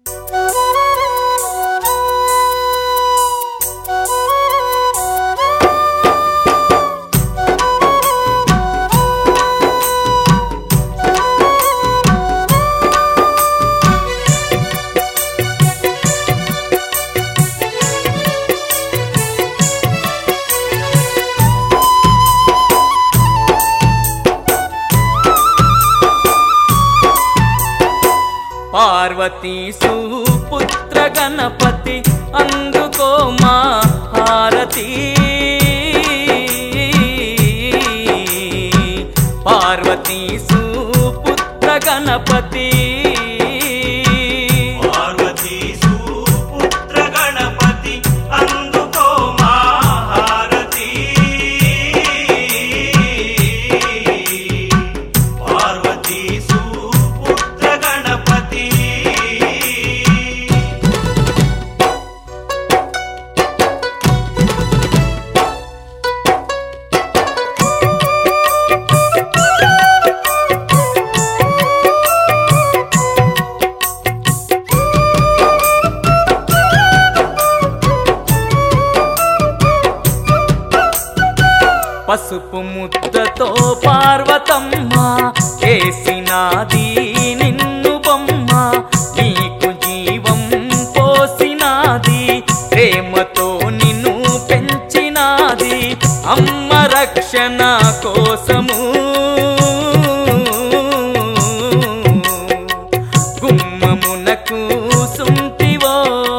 పార్వతీ సుపుత్ర గణపతి అందుకో మా హారతి పార్వతీ సుపుత్ర గణపతి పార్వతీ సుపుత్ర గణపతి అందుకో మా హారతి పార్వతీ సుపుత్ర గణపతి పసుపు ముద్దతో పార్వతమ్మ చేసినాది నిన్ను బొమ్మ నీకు జీవం పోసినాది ప్రేమతో నిన్ను పెంచినాది అమ్మ రక్షణ కోసము గుమ్మమునకు సుంటివో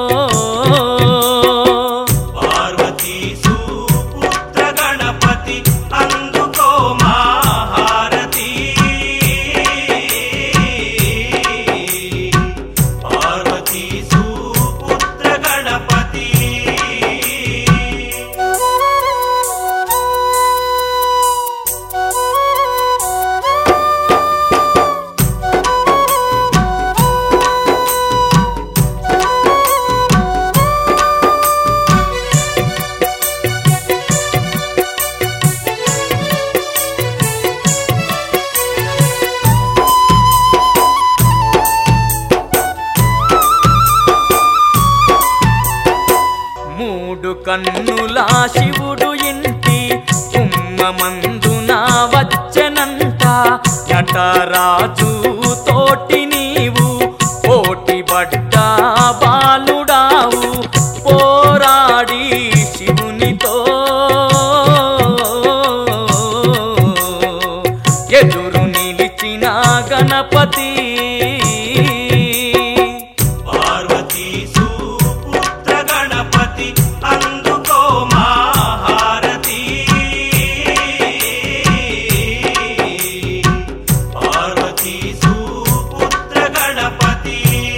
పార్వతీ సుపుత్ర గణపతి అందుకో మా హారతి పార్వతీ సుపుత్ర గణపతి మూడు కన్నుల శివుడు ఇంటి కుమ్మమందున వచ్చనంట నటరాజు తోటి నీవు పోటీ పడ్డ బాలుడావు పోరాడి శివునితో ఎదురు నిలిచిన గణపతి పార్వతీ సుపుత్ర గణపతి అందుకో మా హారతి పార్వతీ సుపుత్ర గణపతి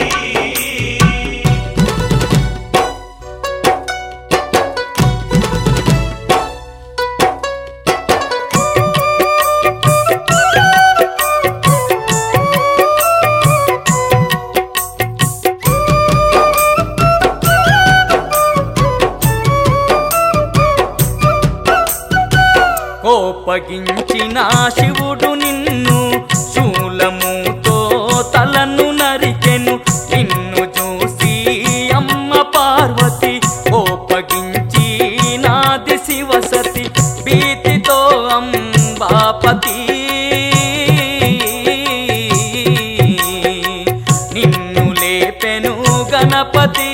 కోపగించిన శివుడు నిన్ను శూలముతో తలను నరికెను నిన్ను చూసి అమ్మ పార్వతి కోపగించి నాది శివసతి భీతితో అంబాపతి నిన్ను లేపెను గణపతి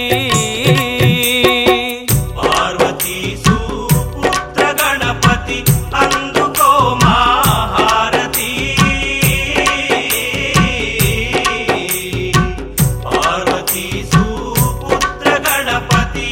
పార్వతీ సుపుత్ర గణపతి అందుకో మా హారతి పార్వతీ సుపుత్ర గణపతి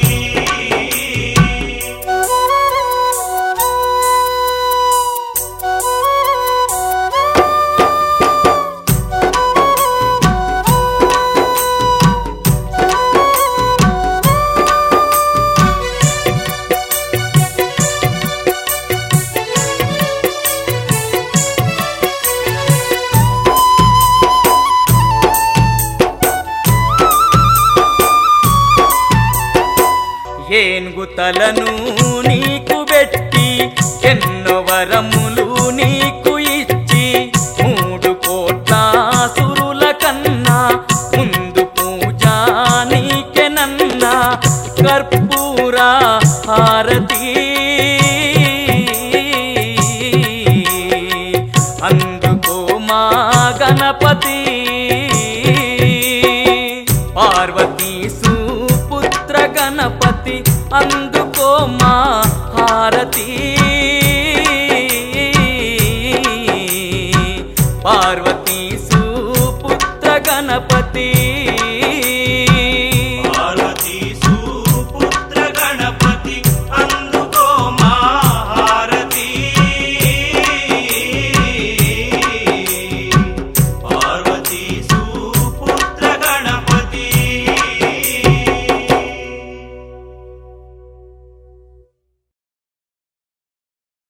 ఏనుగు తలను నీకు పెట్టి ఎన్నో వరములు నీకు ఇచ్చి మూడు కోట్ల సురుల కన్నా ముందు పూజ కర్పూర హారతి అందుకో మా గణపతి పార్వతీ సుపుత్ర గణపతి అందుకో మా హారతి పార్వతీ సుపుత్ర గణపతి